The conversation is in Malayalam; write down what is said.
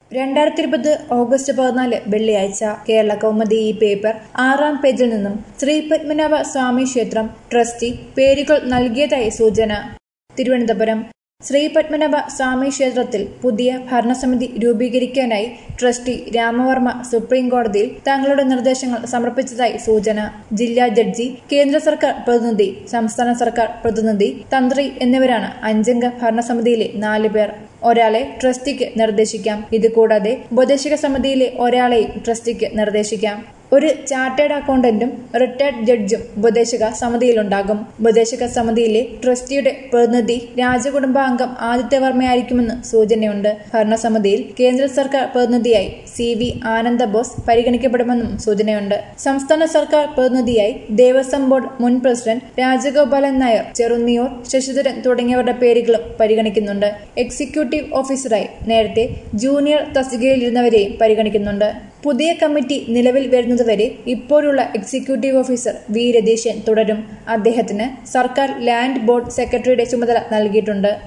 രണ്ടായിരത്തി ഇരുപത് ഓഗസ്റ്റ് പതിനാല് വെള്ളിയാഴ്ച കേരള കൗമുദി ഈ പേപ്പർ ആറാം പേജിൽ നിന്നും ശ്രീ പത്മനാഭ സ്വാമി ക്ഷേത്രം ട്രസ്റ്റി പേരുകൾ നൽകിയതായി സൂചന തിരുവനന്തപുരം ശ്രീ പത്മനാഭ സ്വാമി ക്ഷേത്രത്തിൽ പുതിയ ഭരണസമിതി രൂപീകരിക്കാനായി ട്രസ്റ്റി രാമവർമ്മ സുപ്രീം കോടതിയിൽ തങ്ങളുടെ നിർദ്ദേശങ്ങൾ സമർപ്പിച്ചതായി സൂചന ജില്ലാ ജഡ്ജി കേന്ദ്ര സർക്കാർ പ്രതിനിധി സംസ്ഥാന സർക്കാർ പ്രതിനിധി തന്ത്രി എന്നിവരാണ് അഞ്ചംഗ ഭരണസമിതിയിലെ നാല് പേർ ഒരാളെ ട്രസ്റ്റിക്ക് നിർദ്ദേശിക്കാം ഇതുകൂടാതെ ഉപദേശക സമിതിയിലെ ഒരാളെയും ട്രസ്റ്റിക്ക് നിർദ്ദേശിക്കാം ഒരു ചാർട്ടേഡ് അക്കൗണ്ടന്റും റിട്ടയർഡ് ജഡ്ജും ഉപദേശക സമിതിയിലുണ്ടാകും ഉപദേശക സമിതിയിലെ ട്രസ്റ്റിയുടെ പ്രതിനിധി രാജകുടുംബാംഗം ആദിത്യവർമ്മയായിരിക്കുമെന്ന് സൂചനയുണ്ട് ഭരണസമിതിയിൽ കേന്ദ്ര സർക്കാർ പ്രതിനിധിയായി സി വി ആനന്ദ ബോസ് പരിഗണിക്കപ്പെടുമെന്നും സൂചനയുണ്ട് സംസ്ഥാന സർക്കാർ പ്രതിനിധിയായി ദേവസ്വം ബോർഡ് മുൻ പ്രസിഡന്റ് രാജഗോപാലൻ നായർ ചെറുന്നിയൂർ ശശിധരൻ തുടങ്ങിയവരുടെ പേരുകളും പരിഗണിക്കുന്നുണ്ട് എക്സിക്യൂട്ടീവ് ഓഫീസറായി നേരത്തെ ജൂനിയർ തസ്തികയിലിരുന്നവരെയും പരിഗണിക്കുന്നുണ്ട് പുതിയ കമ്മിറ്റി നിലവിൽ വരുന്നതുവരെ ഇപ്പോഴുള്ള എക്സിക്യൂട്ടീവ് ഓഫീസർ വി രതീശൻ തുടരും അദ്ദേഹത്തിന് സർക്കാർ ലാൻഡ് ബോർഡ് സെക്രട്ടറിയുടെ ചുമതല നൽകിയിട്ടുണ്ട്